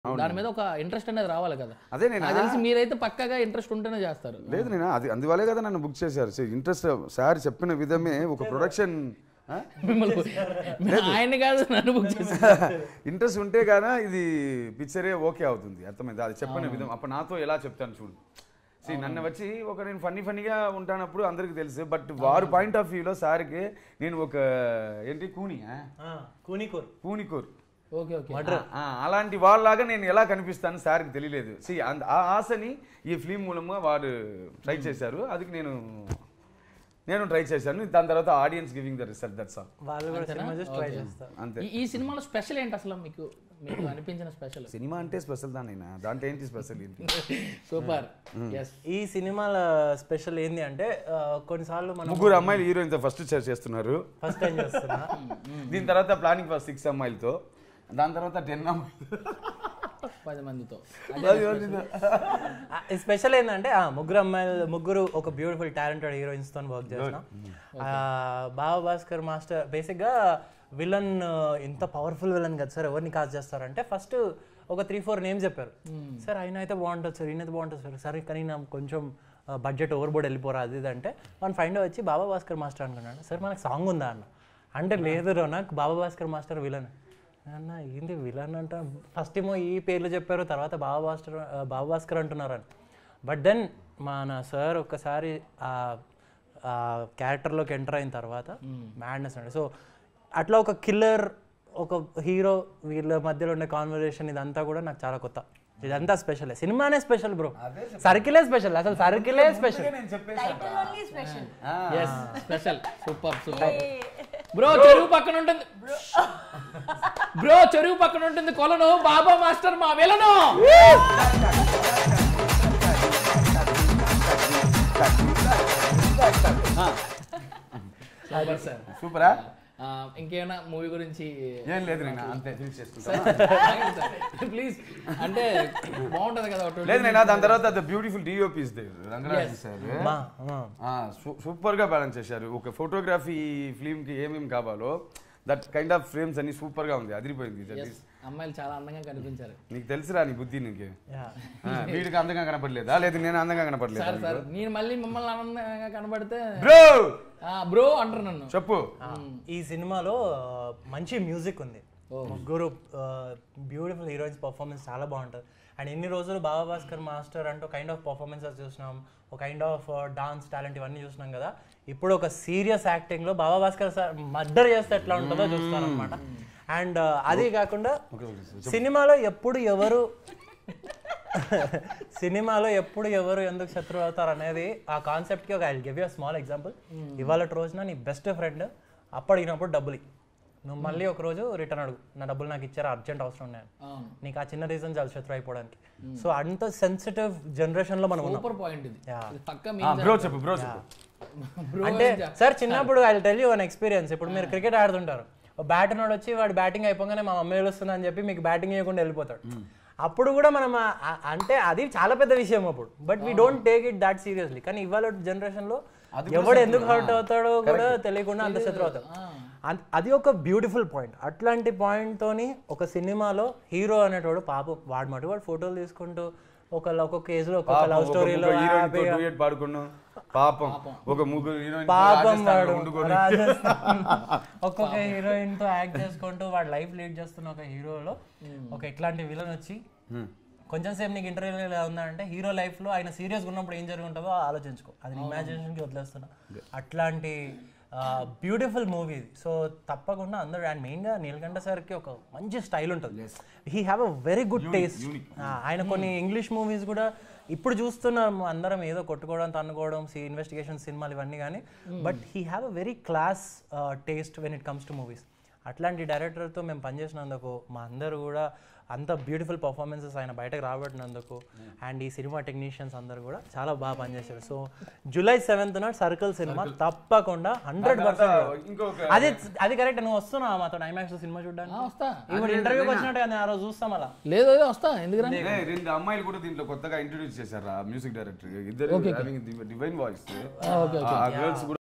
దాని మీద ఒక ఇంట్రెస్ట్ అనేది రావాలి కదా అదే నేను నాకు తెలిసి మీరైతే పక్కగా ఇంట్రెస్ట్ ఉంటేనే చేస్తారు లేదు నేను అది అందువల్లే కదా నన్ను బుక్ చేశారు ఇంట్రెస్ట్ సార్ చెప్పిన విధమే ఒక ప్రొడక్షన్ మిమ్మల్ని ఆయన్ని కాదు నన్ను బుక్ చేసి ఇంట్రెస్ట్ ఉంటే గానా ఇది పిక్చరే ఓకే అవుతుంది అర్థమైంది అది చెప్పిన విధం అప్పుడు నాతో ఎలా చెప్తాను చూడు See, నన్ను వచ్చి ఒక నేను ఫన్నీ ఫన్నీగా ఉంటానప్పుడు అందరికి తెలుసు బట్ వారి పాయింట్ ఆఫ్ వ్యూలో సార్కి నేను ఒక ఏంటి కూని కూనికూర్ కూనికూర్ ఓకే ఓకే ఆ, అలాంటి వాళ్ళలాగా నేను ఎలా కనిపిస్తాను సార్కి తెలియలేదు సి ఆ ఆశని ఈ ఫిలిం మూలంగా వాడు ట్రై చేశారు అది నేను నేను ట్రై చేశాను దాని తర్వాత audience giving the result that's all వాళ్ళు కూడా సినిమా చూసి ట్రై చేస్తారు అంతే ఈ- ఈ సినిమాలో స్పెషల్ ఏంటి అసలు మీకు మీకు అనిపించిన స్పెషల్ సినిమా అంటే స్పెషల్ దానైనా దాంట్లో ఏంటి స్పెషల్ ఏంటి సూపర్ ఎస్ ఈ సినిమాల స్పెషల్ ఏంది అంటే ఆ, కొన్నిసార్లు మనం ముగ్గురు అమ్మాయిలు హీరోయిన్తో ఫస్ట్ చేస్తున్నారు ఫస్ట్ టైం చేస్తున్నా దీని తర్వాత ప్లానింగ్ ఫర్ సిక్స్ అమ్మాయిలతో దాని తర్వాత టెన్ అమ్మాయిలు పది మందితో ఆ, ఈ స్పెషల్ ఏంటంటే ఆ, ముగ్గురు అమ్మాయిలు ముగ్గురు ఒక బ్యూటిఫుల్ టాలెంటెడ్ హీరోయిన్స్ తో వర్క్ చేసిన బాబా భాస్కర్ మాస్టర్ బేసిక్గా విలన్ ఇంత పవర్ఫుల్ విలన్ కదా సార్ ఎవరిని కాజ్ చేస్తారంటే ఫస్ట్ ఒక త్రీ ఫోర్ నేమ్స్ చెప్పారు సార్ ఆయన అయితే బాగుంటుంది సార్ ఈయన అయితే బాగుంటుంది సార్ సరే కానీ నాకు కొంచెం బడ్జెట్ ఓవర్ బోర్డ్ వెళ్ళిపోరా అది ఇది అంటే వన్ ఫైండ్ వచ్చి బాబా భాస్కర్ మాస్టర్ అనుకున్నాడు సార్ మనకు సాంగ్ ఉందా అన్న అంటే లేదు రో నాకు బాబా భాస్కర్ మాస్టర్ విలన్ అన్న ఏంది విలన్ అంట ఫస్ట్ ఏమో ఈ పేర్లు చెప్పారు తర్వాత బాబా భాస్కర్ బాబా భాస్కర్ అంటున్నారు అని బట్ దెన్ మన సార్ ఒక్కసారి ఆ ఆ క్యారెక్టర్లోకి ఎంటర్ అయిన తర్వాత మ్యాడ్నెస్ అండి సో అట్లా ఒక కిల్లర్ ఒక హీరో వీళ్ళ మధ్యలో ఉండే కాన్వర్జేషన్ ఇదంతా కూడా నాకు చాలా కొత్త ఇదంతా స్పెషల్ సినిమానే స్పెషల్ బ్రో సర్కిలే స్పెషల్ అసలు సర్కిలే special title only special S special super super bro చెరువు పక్కన ఉంటుంది బ్రో చెరువు పక్కన ఉంటుంది కొలను బాబా మాస్టర్ మా విలను సూపర్ సార్ సూపరా ఆ, ఇంకేమైనా మూవీ గురించి ఏం లేదు నేను అంతే ఫినిష్ చేసుకుంటా ప్లీజ్ అంటే బాగుంటది కదా ఒక లేదు నేను దాని తర్వాత the beautiful DOPs Rangarajan sir మా మా సూపర్ గా బ్యాలెన్స్ చేశారు ఒక ఫోటోగ్రఫీ ఫిల్మ్ కి ఏమేమి కావాలో దట్ కైండ్ ఆఫ్ ఫ్రేమ్స్ అన్ని సూపర్ గా ఉంది అదిరిపోయింది That Yes, is- అమ్మాయిలు చాలా అందంగా కనిపించారు నీకు తెలుసురా నీ బుద్ధి నీకు యా ఆ, వీడికి అందంగా కనపడలేదా లేదు నేను అందంగా సార్ కనపడలేదా సార్ నేను మళ్ళీ మిమ్మల్ని ఆనందంగా కనబడితే బ్రో బ్రో అంటారు నన్ను చెప్పు ఈ సినిమాలో ఆ, మంచి మ్యూజిక్ ఉంది ముగ్గురు బ్యూటిఫుల్ హీరోయిన్స్ పర్ఫార్మెన్స్ చాలా బాగుంటుంది అండ్ ఎన్ని రోజులు బాబా భాస్కర్ మాస్టర్ అంటూ కైండ్ ఆఫ్ పర్ఫార్మెన్సెస్ చూసినాం ఒక కైండ్ ఆఫ్ డాన్స్ టాలెంట్ ఇవన్నీ చూసినాం కదా ఇప్పుడు ఒక సీరియస్ యాక్టింగ్లో బాబా భాస్కర్ సార్ మర్డర్ చేస్తే ఎట్లా ఉంటుందో చూస్తాను అనమాట అండ్ అది కాకుండా సినిమాలో ఎప్పుడు ఎవరు సినిమాలో ఎప్పుడు ఎవరు ఎందుకు శత్రువు అవుతారు అనేది ఆ కాన్సెప్ట్కి ఒక I give you small example ఇవాళ రోజున నీ బెస్ట్ ఫ్రెండ్ అప్పడిగినప్పుడు డబ్బులు ఇ. నువ్వు మళ్ళీ ఒక రోజు రిటర్న్ అడుగు నా డబ్బులు నాకు ఇచ్చారు అర్జెంట్ అవసరం ఉన్నాయి అని. అవును నీకు ఆ చిన్న రీజన్ చాలు శత్రు అయిపోవడానికి సో అంత సెన్సిటివ్ జనరేషన్ లో మనం ఉన్నాం సూపర్ పాయింట్ ఇది Yeah. ఇది పక్క బ్రో చెప్పు బ్రో చెప్పు బ్రో అంటే సార్ చిన్నప్పుడు I tell you one experience ఇప్పుడు మీరు క్రికెట్ ఆడుతుంటారు బ్యాట్ నోడు వచ్చి వాడు బ్యాటింగ్ అయిపోగానే మా మమ్మీ వస్తుంది అని చెప్పి మీకు బ్యాటింగ్ చేయకుండా వెళ్ళిపోతాడు అప్పుడు కూడా మనం ఆ- ఆ- అంటే అది చాలా పెద్ద విషయం అప్పుడు but we don't take it that seriously కానీ ఇవాళ జనరేషన్ లో ఎవడు ఎందుకు హర్ట్ అవుతాడో కూడా తెలియకుండా అంత శత్రు అవుతాడు అన్- అది ఒక బ్యూటిఫుల్ పాయింట్ అట్లాంటి పాయింట్ తోని ఒక సినిమాలో హీరో అనేటోడు పాపం వాడు మటు వాడు ఫోటోలు తీసుకుంటూ ఒక ఒక్కొక్క కేజ్ లో ఒక్కొక్క లవ్ స్టోరీలో హీరోయిన్ తో డూయట్ పాడుకున్నాం పాపం ఒక ముగ్గురు హీరోయిన్ పాపం వాడు రాజస్థాన్ ఒక్కొక్క హీరోయిన్ తో యాక్ట్ చేసుకుంటూ వాడు లైఫ్ లీడ్ చేస్తున్న ఒక హీరోలో ఒక ఇట్లాంటి విలన్ వచ్చి కొంచెం సేపు నీకు ఇంటర్వ్యూ ఎలా ఉందా అంటే హీరో లైఫ్ లో ఆయన సీరియస్ ఉన్నప్పుడు ఏం జరిగి ఉంటుందో ఆలోచించుకో అది ఇమాజినేషన్ కి వదిలేస్తున్నా అట్లాంటి బ్యూటిఫుల్ మూవీ ఇది సో తప్పకుండా అందరూ అండ్ మెయిన్గా నీలకంఠ సార్కి ఒక మంచి స్టైల్ ఉంటుంది he have a very good taste ఆయన కొన్ని ఇంగ్లీష్ మూవీస్ కూడా ఇప్పుడు చూస్తున్నాం అందరం ఏదో కొట్టుకోవడం తన్నుకోవడం సి ఇన్వెస్టిగేషన్ సినిమాలు ఇవన్నీ కానీ but he have a very class taste when it comes to movies అట్లాంటి డైరెక్టర్తో మేము పనిచేసినందుకు మా అందరూ కూడా అంత బ్యూటిఫుల్ పర్ఫార్మెన్సెస్ ఆయన బయటకు రాబట్టినందుకు అండ్ ఈ సినిమా టెక్నీషియన్స్ అందరూ కూడా చాలా బాగా పనిచేశారు సో జూలై సెవెంత్ నాడు సర్కిల్ సినిమా తప్పకుండా హండ్రెడ్ పర్సెంట్ ఇంకొక అది అది కరెక్ట్ నువ్వు వస్తున్నావు మాతో ఐమాక్స్ సినిమా చూడడానికి ఆ, వస్తా ఇప్పుడు ఇంటర్వ్యూకి వచ్చినట్టు నేను ఆ రోజు చూస్తాం అలా లేదు లేదు, వస్తా ఎందుకు ఏ, రెండు అమ్మాయిలు కూడా దీంట్లో కొత్తగా ఇంట్రొడ్యూస్ చేశారు మ్యూజిక్ డైరెక్టర్ ఇద్దరు డివైన్ వాయిస్ ఆ గర్ల్స్ కూడా